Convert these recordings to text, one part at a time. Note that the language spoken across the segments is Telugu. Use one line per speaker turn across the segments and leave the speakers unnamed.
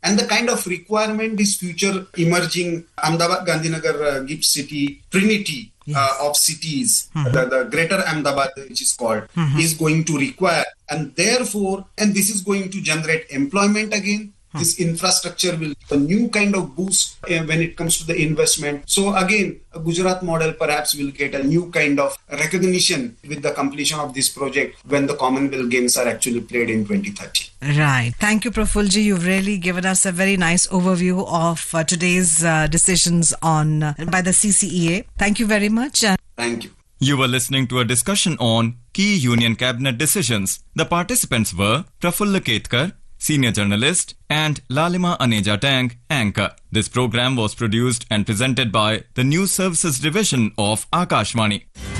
and the kind of requirement this future emerging Ahmedabad Gandhinagar uh, gift city trinity uh, of cities, the, the greater Ahmedabad, which is called, is going to require, and therefore, and this is going to generate employment again. This infrastructure will a new kind of boost uh, when it comes to the investment. So again, a Gujarat model perhaps will get a new kind of recognition with the completion of this project when the Commonwealth Games are actually played in 2030.
Right. Thank you, Prafulji. You've really given us a very nice overview of uh, today's uh, decisions on uh, by the CCEA. Thank you very much. Uh,
Thank you.
You were listening to a discussion on key Union Cabinet decisions. The participants were Prafulla Ketkar, senior journalist, and Lalima Aneja Tang, anchor. This program was produced and presented by the News Services Division of Akashvani.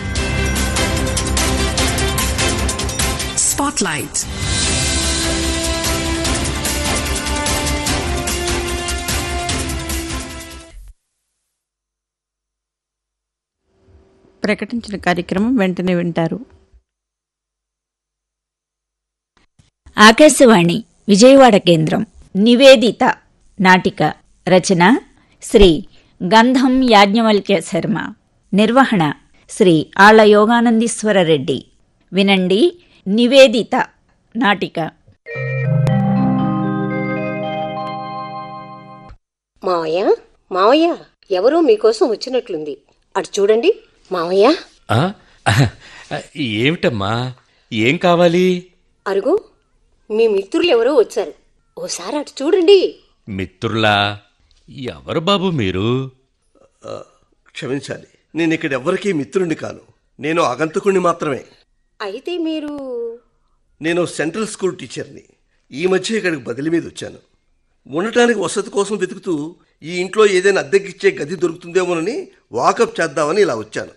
Spotlight.
ప్రకటించిన కార్యక్రమం వెంటనే వింటారు
ఆకాశవాణి విజయవాడ కేంద్రం నివేదిత నాటిక రచన శ్రీ గంధం యాజ్ఞవల్క్య శర్మ నిర్వహణ శ్రీ ఆళ్ల యోగానందీశ్వర రెడ్డి వినండి నివేదిత నాటిక
మావయ్య మావయ్య ఎవరో మీకోసం వచ్చినట్లుంది అటు చూడండి మావయ్య
ఆ? ఏమిటమ్మా ఏం కావాలి
అరుగు మీ మిత్రులు ఎవరో వచ్చారు ఓసారి అటు చూడండి
మిత్రులా ఎవరు బాబు మీరు
క్షమించాలి నేను ఇక్కడ ఎవ్వరికీ మిత్రుడిని కాను నేను ఆగంతకుణ్ణి మాత్రమే
అయితే మీరు
నేను సెంట్రల్ స్కూల్ టీచర్ని ఈ మధ్య ఇక్కడికి బదిలీ మీద వచ్చాను ఉండటానికి వసతి కోసం వెతుకుతూ ఈ ఇంట్లో ఏదైనా అద్దెకిచ్చే గది దొరుకుతుందేమోనని వాకప్ చేద్దామని ఇలా వచ్చాను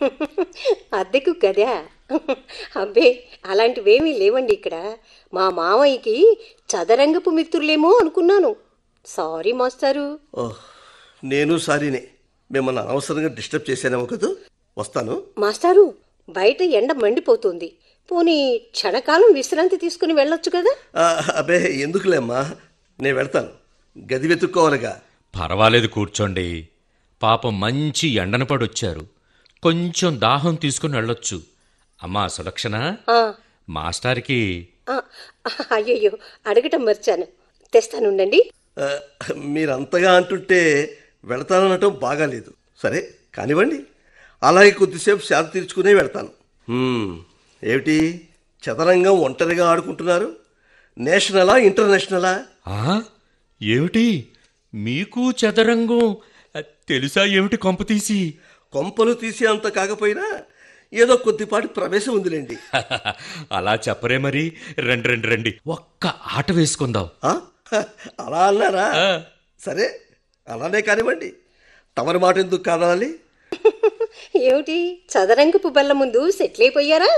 అద్దెకు గదా అబ్బే అలాంటివేమీ లేవండి ఇక్కడ మా మావయ్యకి చదరంగపు మిత్రులేమో అనుకున్నాను సారీ మాస్టారు
ఓహ్ నేను సారీనే మిమ్మల్ని అనవసరంగా డిస్టర్బ్ చేశానేమో కదా వస్తాను
మాస్టారు బయట ఎండ మండిపోతుంది పోనీ క్షణకాలం విశ్రాంతి తీసుకుని వెళ్ళొచ్చు కదా
ఆ, అబ్బే ఎందుకులేమ్మా నేను వెళ్తాను గది వెతుక్కోవాలిగా
పర్వాలేదు కూర్చోండి పాపం మంచి ఎండన పడొచ్చారు కొంచెం దాహం తీసుకుని వెళ్ళొచ్చు అమ్మా సులక్షణ
ఆ,
మాస్టార్కి
ఆ, అయ్యయ్యో అడగటం మర్చాను తెస్తానుండండి
ఆ, మీరంతగా అంటుంటే వెళతాననటం బాగాలేదు సరే కానివ్వండి అలాగే కొద్దిసేపు శాంతి తీర్చుకునే వెళ్తాను హ్మ్, ఏమిటి చదరంగం ఒంటరిగా ఆడుకుంటున్నారు నేషనలా ఇంటర్నేషనలా
ఆ? ఏమిటి మీకు చదరంగం ఆ, తెలుసా ఏమిటి కొంప తీసి
కొంపలు తీసే అంత కాకపోయినా ఏదో కొద్దిపాటి ప్రవేశం ఉందిలేండి
అలా చెప్పరే మరి రండి రండి రండి ఒక్క ఆట వేసుకుందాం
ఆ? అలా అన్నారా
ఆ.
సరే అలానే కానివ్వండి తమరి మాట ఎందుకు కాదాలి
ఏమిటి చదరంగపు బల్ల ముందు సెటిల్ అయిపోయారా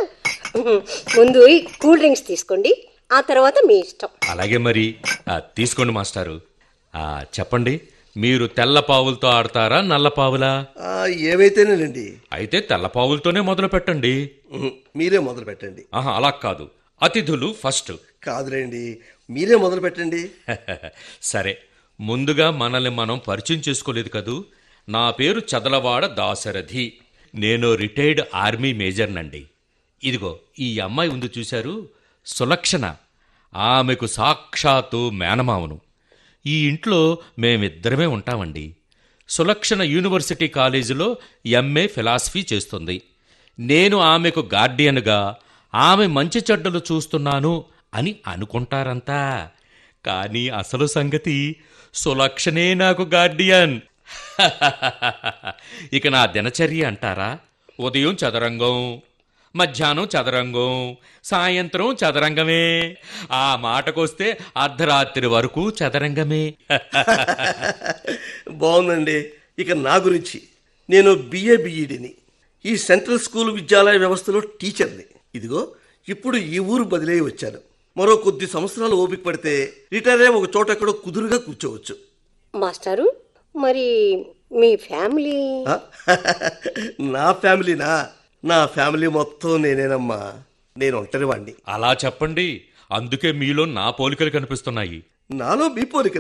ముందు ఈ కూల్ డ్రింక్స్ తీసుకోండి ఆ తర్వాత మీ ఇష్టం
అలాగే మరి ఆ, తీసుకోండి మాస్టారు ఆ, చెప్పండి మీరు తెల్ల పావులతో ఆడతారా నల్ల పావులా
ఆ, ఏవైతేనేనండి
అయితే తెల్ల పావులతోనే మొదలు పెట్టండి
ఉహు, మీరే మొదలు పెట్టండి
ఆహా అలా కాదు అతిథులు ఫస్ట్
కాదులేండి మీరే మొదలు పెట్టండి
సరే ముందుగా మనల్ని మనం పరిచయం చేసుకోలేదు కదూ నా పేరు చదలవాడ దాశరథి నేను రిటైర్డ్ ఆర్మీ మేజర్నండి ఇదిగో ఈ అమ్మాయి ఉంది చూశారు సులక్షణ ఆమెకు సాక్షాత్తు మేనమావను ఈ ఇంట్లో మేమిద్దరమే ఉంటామండి సులక్షణ యూనివర్సిటీ కాలేజీలో ఎంఏ ఫిలాసఫీ చేస్తుంది నేను ఆమెకు గార్డియన్గా ఆమె మంచి చెడ్డలు చూస్తున్నాను అని అనుకుంటారంతా కానీ అసలు సంగతి సులక్షణే నాకు గార్డియన్ ఇక నా దినచర్య అంటారా ఉదయం చదరంగం మధ్యాహ్నం చదరంగం సాయంత్రం చదరంగమే ఆ మాటకొస్తే అర్ధరాత్రి వరకు చదరంగమే
బాగుందండి ఇక నా గురించి నేను బిఏ బిఈడిని ఈ సెంట్రల్ స్కూల్ విద్యాలయ వ్యవస్థలో టీచర్ని ఇదిగో ఇప్పుడు ఈ ఊరు బదిలీ అయి వచ్చాను మరో కొద్ది సంవత్సరాలు ఓపిక పడితే రిటైర్ అయ్యి ఒక చోట ఎక్కడో కుదురుగా కూర్చోవచ్చు
మాస్టారు మరి మీ ఫ్యామిలీ
ఆ? నా ఫ్యామిలీనా నా ఫ్యామిలీ మొత్తం నేనేనమ్మా నేను ఒంటరి వాణ్ణి
అలా చెప్పండి అందుకే మీలో నా పోలికలు కనిపిస్తున్నాయి
నాలో మీ పోలిక